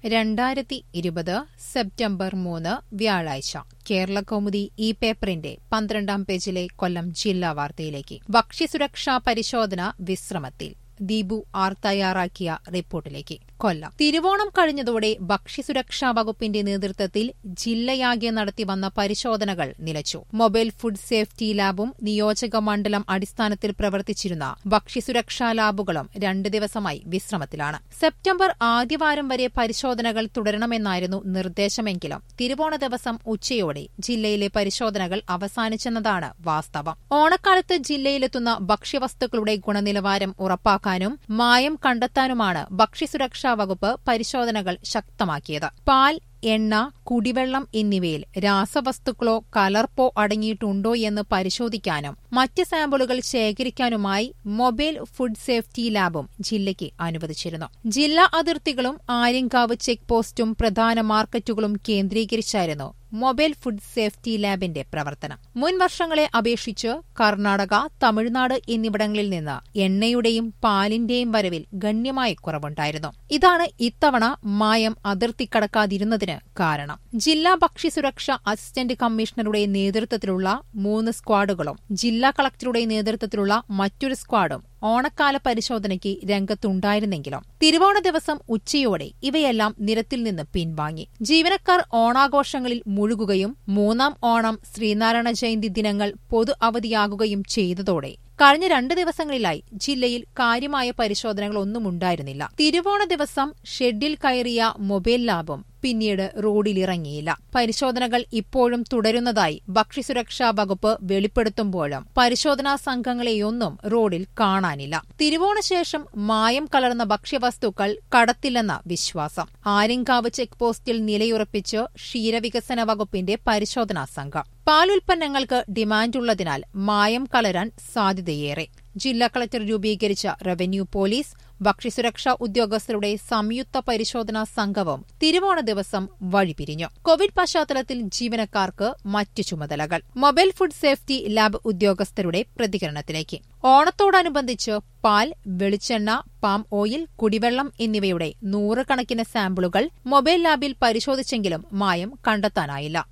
രണ്ടായിരത്തി ഇരുപത് സെപ്റ്റംബർ മൂന്ന് വ്യാഴാഴ്ച കേരളകൗമുദി ഈ പേപ്പറിന്റെ പന്ത്രണ്ടാം പേജിലെ കൊല്ലം ജില്ലാ വാർത്തയിലേക്ക് ഭക്ഷ്യസുരക്ഷാ പരിശോധന വിശ്രമത്തിൽ ദീപു ആർ തയ്യാറാക്കിയ റിപ്പോർട്ടിലേക്ക് കൊല്ലം തിരുവോണം കഴിഞ്ഞതോടെ ഭക്ഷ്യസുരക്ഷാ വകുപ്പിന്റെ നേതൃത്വത്തിൽ ജില്ലയാകെ നടത്തിവന്ന പരിശോധനകൾ നിലച്ചു മൊബൈൽ ഫുഡ് സേഫ്റ്റി ലാബും നിയോജക മണ്ഡലം അടിസ്ഥാനത്തിൽ പ്രവർത്തിച്ചിരുന്ന ഭക്ഷ്യസുരക്ഷാ ലാബുകളും രണ്ട് ദിവസമായി വിശ്രമത്തിലാണ് സെപ്റ്റംബർ ആദ്യവാരം വരെ പരിശോധനകൾ തുടരണമെന്നായിരുന്നു നിർദ്ദേശമെങ്കിലും തിരുവോണ ദിവസം ഉച്ചയോടെ ജില്ലയിലെ പരിശോധനകൾ അവസാനിച്ചെന്നതാണ് വാസ്തവം ഓണക്കാലത്ത് ജില്ലയിലെത്തുന്ന ഭക്ഷ്യവസ്തുക്കളുടെ ഗുണനിലവാരം ഉറപ്പാക്കാനും മായം കണ്ടെത്താനുമാണ് ഭക്ഷ്യസുരക്ഷാ വകുപ്പ് പരിശോധനകൾ ശക്തമാക്കിയത് പാൽ എണ്ണ കുടിവെള്ളം എന്നിവയിൽ രാസവസ്തുക്കളോ കലർപ്പോ അടങ്ങിയിട്ടുണ്ടോ എന്ന് പരിശോധിക്കാനും മറ്റ് സാമ്പിളുകൾ ശേഖരിക്കാനുമായി മൊബൈൽ ഫുഡ് സേഫ്റ്റി ലാബും ജില്ലയ്ക്ക് അനുവദിച്ചിരുന്നു ജില്ലാ അതിർത്തികളും ആര്യങ്കാവ് ചെക്ക് പോസ്റ്റും പ്രധാന മാർക്കറ്റുകളും കേന്ദ്രീകരിച്ചായിരുന്നു മൊബൈൽ ഫുഡ് സേഫ്റ്റി ലാബിന്റെ പ്രവർത്തനം മുൻ വർഷങ്ങളെ അപേക്ഷിച്ച് കർണാടക തമിഴ്നാട് എന്നിവിടങ്ങളിൽ നിന്ന് എണ്ണയുടെയും പാലിന്റെയും വരവിൽ ഗണ്യമായ കുറവുണ്ടായിരുന്നു ഇതാണ് ഇത്തവണ മായം അതിർത്തി കടക്കാതിരുന്നതിന് കാരണം ജില്ലാ ഭക്ഷ്യസുരക്ഷ അസിസ്റ്റന്റ് കമ്മീഷണറുടെ നേതൃത്വത്തിലുള്ള മൂന്ന് സ്ക്വാഡുകളും ജില്ലാ കളക്ടറുടെ നേതൃത്വത്തിലുള്ള മറ്റൊരു സ്ക്വാഡും ഓണക്കാല പരിശോധനയ്ക്ക് രംഗത്തുണ്ടായിരുന്നെങ്കിലും തിരുവോണ ദിവസം ഉച്ചയോടെ ഇവയെല്ലാം നിരത്തിൽ നിന്ന് പിൻവാങ്ങി ജീവനക്കാർ ഓണാഘോഷങ്ങളിൽ മുഴുകുകയും മൂന്നാം ഓണം ശ്രീനാരായണ ജയന്തി ദിനങ്ങൾ പൊതു അവധിയാകുകയും ചെയ്തതോടെ കഴിഞ്ഞ രണ്ട് ദിവസങ്ങളിലായി ജില്ലയിൽ കാര്യമായ പരിശോധനകളൊന്നും ഉണ്ടായിരുന്നില്ല തിരുവോണ ദിവസം ഷെഡിൽ കയറിയ മൊബൈൽ ലാബും പിന്നീട് റോഡിലിറങ്ങിയില്ല പരിശോധനകൾ ഇപ്പോഴും തുടരുന്നതായി ഭക്ഷ്യസുരക്ഷാ വകുപ്പ് വെളിപ്പെടുത്തുമ്പോഴും പരിശോധനാ സംഘങ്ങളെയൊന്നും റോഡിൽ കാണാനില്ല തിരുവോണശേഷം മായം കലർന്ന ഭക്ഷ്യവസ്തുക്കൾ കടത്തില്ലെന്ന വിശ്വാസം ആര്യങ്കാവ് ചെക്ക് പോസ്റ്റിൽ നിലയുറപ്പിച്ച് ക്ഷീരവികസന വകുപ്പിന്റെ പരിശോധനാ സംഘം പാലുൽപ്പന്നങ്ങൾക്ക് ഡിമാൻഡുള്ളതിനാൽ മായം കലരാൻ സാധ്യതയേറെ ജില്ലാ കളക്ടർ രൂപീകരിച്ച റവന്യൂ പോലീസ് ഭക്ഷ്യസുരക്ഷാ ഉദ്യോഗസ്ഥരുടെ സംയുക്ത പരിശോധനാ സംഘവും തിരുവോണ ദിവസം വഴിപിരിഞ്ഞു കോവിഡ് പശ്ചാത്തലത്തിൽ ജീവനക്കാർക്ക് മറ്റു ചുമതലകൾ മൊബൈൽ ഫുഡ് സേഫ്റ്റി ലാബ് ഉദ്യോഗസ്ഥരുടെ പ്രതികരണത്തിലേക്ക് ഓണത്തോടനുബന്ധിച്ച് പാൽ വെളിച്ചെണ്ണ പാം ഓയിൽ കുടിവെള്ളം എന്നിവയുടെ നൂറുകണക്കിന് സാമ്പിളുകൾ മൊബൈൽ ലാബിൽ പരിശോധിച്ചെങ്കിലും മായം കണ്ടെത്താനായില്ല